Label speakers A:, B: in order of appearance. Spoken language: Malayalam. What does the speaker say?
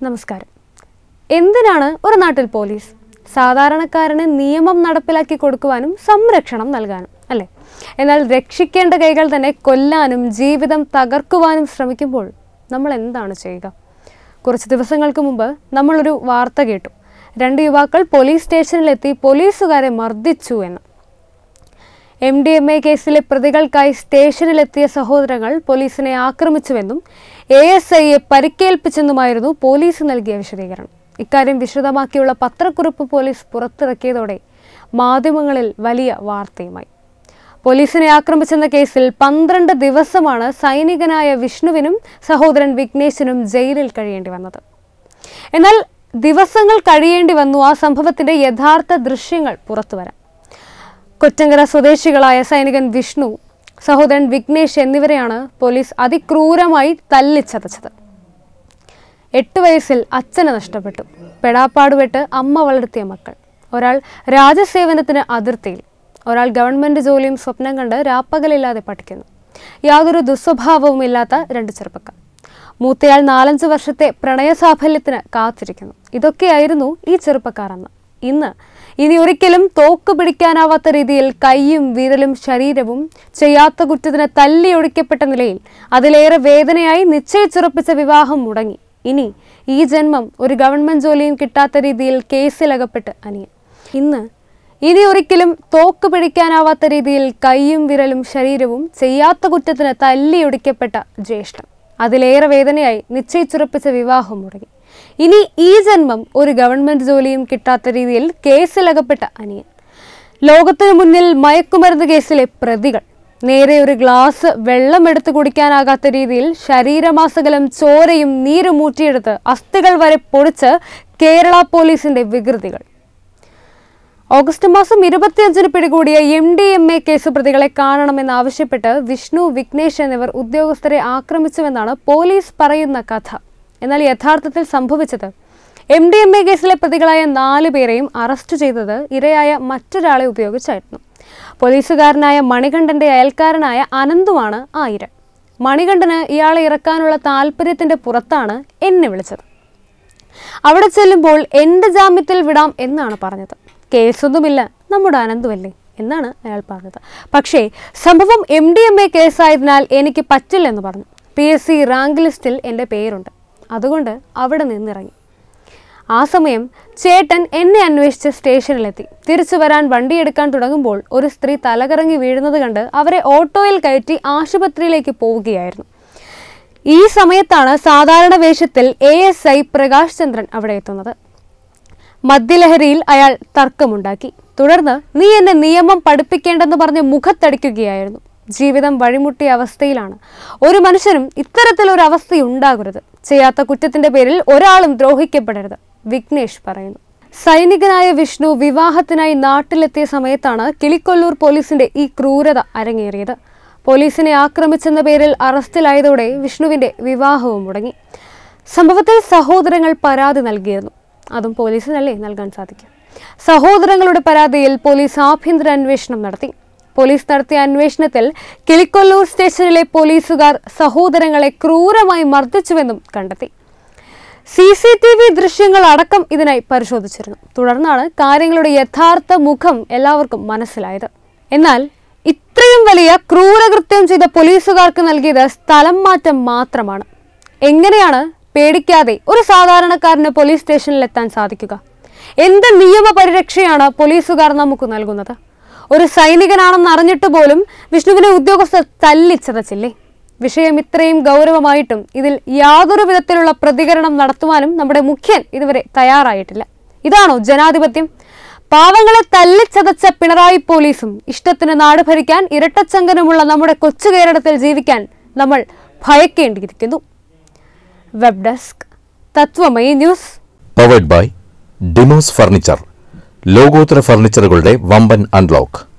A: നമസ്കാരം എന്തിനാണ് ഒരു നാട്ടിൽ പോലീസ് സാധാരണക്കാരന് നിയമം നടപ്പിലാക്കി കൊടുക്കുവാനും സംരക്ഷണം നൽകാനും അല്ലേ എന്നാൽ രക്ഷിക്കേണ്ട കൈകൾ തന്നെ കൊല്ലാനും ജീവിതം തകർക്കുവാനും ശ്രമിക്കുമ്പോൾ നമ്മൾ എന്താണ് ചെയ്യുക കുറച്ച് ദിവസങ്ങൾക്ക് മുമ്പ് നമ്മളൊരു വാർത്ത കേട്ടു രണ്ട് യുവാക്കൾ പോലീസ് സ്റ്റേഷനിലെത്തി പോലീസുകാരെ മർദ്ദിച്ചു എന്ന് എം ഡി എം എ കേസിലെ പ്രതികൾക്കായി സ്റ്റേഷനിലെത്തിയ സഹോദരങ്ങൾ പോലീസിനെ ആക്രമിച്ചുവെന്നും എ എസ് ഐയെ പരിക്കേൽപ്പിച്ചെന്നുമായിരുന്നു പോലീസ് നൽകിയ വിശദീകരണം ഇക്കാര്യം വിശദമാക്കിയുള്ള പത്രക്കുറിപ്പ് പോലീസ് പുറത്തിറക്കിയതോടെ മാധ്യമങ്ങളിൽ വലിയ വാർത്തയുമായി പോലീസിനെ ആക്രമിച്ചെന്ന കേസിൽ പന്ത്രണ്ട് ദിവസമാണ് സൈനികനായ വിഷ്ണുവിനും സഹോദരൻ വിഘ്നേശിനും ജയിലിൽ കഴിയേണ്ടി വന്നത് എന്നാൽ ദിവസങ്ങൾ കഴിയേണ്ടി വന്നു ആ സംഭവത്തിന്റെ യഥാർത്ഥ ദൃശ്യങ്ങൾ പുറത്തുവരാൻ കൊറ്റങ്കര സ്വദേശികളായ സൈനികൻ വിഷ്ണു സഹോദരൻ വിഘ്നേഷ് എന്നിവരെയാണ് പോലീസ് അതിക്രൂരമായി തല്ലിച്ചതച്ചത് എട്ട് വയസ്സിൽ അച്ഛനെ നഷ്ടപ്പെട്ടു പെടാപ്പാടുപെട്ട് അമ്മ വളർത്തിയ മക്കൾ ഒരാൾ രാജസേവനത്തിന് അതിർത്തിയിൽ ഒരാൾ ഗവൺമെന്റ് ജോലിയും സ്വപ്നം കണ്ട് രാപ്പകലില്ലാതെ പഠിക്കുന്നു യാതൊരു ദുസ്വഭാവവും ഇല്ലാത്ത രണ്ട് ചെറുപ്പക്കാർ മൂത്തയാൾ നാലഞ്ച് വർഷത്തെ പ്രണയസാഫല്യത്തിന് കാത്തിരിക്കുന്നു ഇതൊക്കെയായിരുന്നു ഈ ചെറുപ്പക്കാർ അന്ന് ഇന്ന് ഇനി ഒരിക്കലും തോക്ക് പിടിക്കാനാവാത്ത രീതിയിൽ കൈയും വിരലും ശരീരവും ചെയ്യാത്ത കുറ്റത്തിന് തല്ലി ഒഴിക്കപ്പെട്ട നിലയിൽ അതിലേറെ വേദനയായി നിശ്ചയിച്ചുറപ്പിച്ച വിവാഹം മുടങ്ങി ഇനി ഈ ജന്മം ഒരു ഗവൺമെന്റ് ജോലിയും കിട്ടാത്ത രീതിയിൽ കേസിലകപ്പെട്ട് അനിയൻ ഇന്ന് ഇനി ഒരിക്കലും തോക്ക് പിടിക്കാനാവാത്ത രീതിയിൽ കൈയും വിരലും ശരീരവും ചെയ്യാത്ത കുറ്റത്തിന് തല്ലിയൊടിക്കപ്പെട്ട ജ്യേഷ്ഠൻ അതിലേറെ വേദനയായി നിശ്ചയിച്ചുറപ്പിച്ച വിവാഹം മുടങ്ങി ഇനി ഈ ജന്മം ഒരു ഗവൺമെന്റ് ജോലിയും കിട്ടാത്ത രീതിയിൽ കേസിലകപ്പെട്ട അനിയൻ ലോകത്തിനു മുന്നിൽ മയക്കുമരുന്ന് കേസിലെ പ്രതികൾ നേരെ ഒരു ഗ്ലാസ് വെള്ളം എടുത്തു കുടിക്കാനാകാത്ത രീതിയിൽ ശരീരമാസകലം ചോരയും നീരും മൂറ്റിയെടുത്ത് അസ്ഥികൾ വരെ പൊടിച്ച് കേരള പോലീസിന്റെ വികൃതികൾ ഓഗസ്റ്റ് മാസം ഇരുപത്തിയഞ്ചിന് പിടികൂടിയ M D M A case പ്രതികളെ കാണണമെന്നാവശ്യപ്പെട്ട് വിഷ്ണു വിഘ്നേഷ് എന്നിവർ ഉദ്യോഗസ്ഥരെ ആക്രമിച്ചുവെന്നാണ് പോലീസ് പറയുന്ന കഥ എന്നാൽ യഥാർത്ഥത്തിൽ സംഭവിച്ചത് എം ഡി എം എ കേസിലെ പ്രതികളായ നാല് പേരെയും അറസ്റ്റ് ചെയ്തത് ഇരയായ മറ്റൊരാളെ ഉപയോഗിച്ചായിരുന്നു പോലീസുകാരനായ മണികണ്ഠന്റെ അയൽക്കാരനായ അനന്തുമാണ് ആ ഇര മണികണ്ഠന് ഇയാളെ ഇറക്കാനുള്ള താല്പര്യത്തിന്റെ പുറത്താണ് എന്നെ വിളിച്ചത് അവിടെ ചെല്ലുമ്പോൾ എന്റെ ജാമ്യത്തിൽ വിടാം എന്നാണ് പറഞ്ഞത് കേസൊന്നുമില്ല നമ്മുടെ അനന്തുമല്ലേ എന്നാണ് അയാൾ പറഞ്ഞത് പക്ഷേ സംഭവം എം ഡി എം എ കേസായതിനാൽ എനിക്ക് പറ്റില്ലെന്ന് പറഞ്ഞു പി എസ് സി റാങ്ക് ലിസ്റ്റിൽ എൻ്റെ പേരുണ്ട് അതുകൊണ്ട് അവിടെ നിന്നിറങ്ങി ആ സമയം ചേട്ടൻ എന്നെ അന്വേഷിച്ച് സ്റ്റേഷനിലെത്തി തിരിച്ചു വരാൻ വണ്ടിയെടുക്കാൻ തുടങ്ങുമ്പോൾ ഒരു സ്ത്രീ തലകറങ്ങി വീഴുന്നത് കണ്ട് അവരെ ഓട്ടോയിൽ കയറ്റി ആശുപത്രിയിലേക്ക് പോവുകയായിരുന്നു ഈ സമയത്താണ് സാധാരണ വേഷത്തിൽ A S I Prakash Chandran അവിടെ എത്തുന്നത് മദ്യലഹരിയിൽ അയാൾ തർക്കമുണ്ടാക്കി തുടർന്ന് നീ എന്നെ നിയമം പഠിപ്പിക്കേണ്ടെന്ന് പറഞ്ഞ് മുഖത്തടിക്കുകയായിരുന്നു ജീവിതം വഴിമുട്ടിയ അവസ്ഥയിലാണ് ഒരു മനുഷ്യനും ഇത്തരത്തിലൊരു അവസ്ഥയുണ്ടാകരുത് ചെയ്യാത്ത കുറ്റത്തിന്റെ പേരിൽ ഒരാളും ദ്രോഹിക്കപ്പെടരുത് വിഘ്നേഷ് പറയുന്നു സൈനികനായ വിഷ്ണു വിവാഹത്തിനായി നാട്ടിലെത്തിയ സമയത്താണ് കിളിക്കൊല്ലൂർ പോലീസിന്റെ ഈ ക്രൂരത അരങ്ങേറിയത് പോലീസിനെ ആക്രമിച്ചെന്ന പേരിൽ അറസ്റ്റിലായതോടെ വിഷ്ണുവിന്റെ വിവാഹവും മുടങ്ങി സംഭവത്തിൽ സഹോദരങ്ങൾ പരാതി നൽകിയിരുന്നു അതും പോലീസിനല്ലേ നൽകാൻ സാധിക്കും സഹോദരങ്ങളുടെ പരാതിയിൽ പോലീസ് ആഭ്യന്തര അന്വേഷണം നടത്തി പോലീസ് നടത്തിയ അന്വേഷണത്തിൽ കിളിക്കൊല്ലൂർ സ്റ്റേഷനിലെ പോലീസുകാർ സഹോദരങ്ങളെ ക്രൂരമായി മർദ്ദിച്ചുവെന്നും കണ്ടെത്തി സി സി ടി വി ദൃശ്യങ്ങൾ അടക്കം ഇതിനായി പരിശോധിച്ചിരുന്നു തുടർന്നാണ് കാര്യങ്ങളുടെ യഥാർത്ഥ മുഖം എല്ലാവർക്കും മനസ്സിലായത് എന്നാൽ ഇത്രയും വലിയ ക്രൂരകൃത്യം ചെയ്ത പോലീസുകാർക്ക് നൽകിയത് സ്ഥലം മാറ്റം മാത്രമാണ് എങ്ങനെയാണ് പേടിക്കാതെ ഒരു സാധാരണക്കാരന് പോലീസ് സ്റ്റേഷനിൽ എത്താൻ സാധിക്കുക എന്ത് നിയമ പരിരക്ഷയാണ് പോലീസുകാർ നമുക്ക് നൽകുന്നത് ഒരു സൈനികനാണെന്ന് അറിഞ്ഞിട്ട് പോലും വിഷ്ണുവിനെ ഉദ്യോഗസ്ഥർ തല്ലിച്ചതച്ചില്ലേ വിഷയം ഇത്രയും ഗൗരവമായിട്ടും ഇതിൽ യാതൊരു വിധത്തിലുള്ള പ്രതികരണം നടത്തുവാനും നമ്മുടെ മുഖ്യൻ ഇതുവരെ തയ്യാറായിട്ടില്ല ഇതാണോ ജനാധിപത്യം പാവങ്ങളെ തല്ലിച്ചതച്ച പിണറായി പോലീസും ഇഷ്ടത്തിന് നാട് ഭരിക്കാൻ ഇരട്ടച്ചങ്കനുമുള്ള നമ്മുടെ കൊച്ചു കേരളത്തിൽ ജീവിക്കാൻ നമ്മൾ ഭയക്കേണ്ടിയിരിക്കുന്നു web desk Tatwamayi news
B: powered by Demos furniture ലോകോത്തര ഫർണിച്ചറുകളുടെ വമ്പൻ അൺലോക്ക്